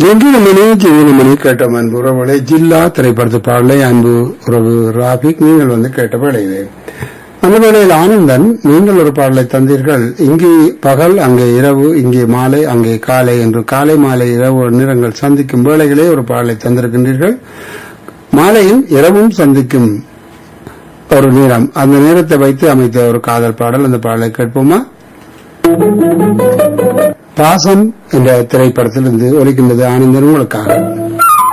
ஜெங்கிலமணி ஜெங்கிலமணி கேட்டோம் அன்பு உறவுகளை ஜில்லா திரைப்படத்து பாடலை அன்பு உறவு ராபிக் நீங்கள் வந்து கேட்ட வேளையிலே அந்த வேளையில் ஆனந்தன் நீங்கள் ஒரு பாடலை தந்தீர்கள் இங்கே பகல் அங்கே இரவு இங்கே மாலை அங்கே காலை என்று காலை மாலை இரவு நிறங்கள் சந்திக்கும் வேளைகளே ஒரு பாடலை தந்திருக்கின்றீர்கள் மாலையும் இரவும் சந்திக்கும் ஒரு நேரம் அந்த நேரத்தை வைத்து அமைத்த ஒரு காதல் பாடல் அந்த பாடலை கேட்போமா பாசம் என்ற திரைப்படத்திலிருந்து ஒலிக்கின்றது ஆனந்தன் உங்களுக்காக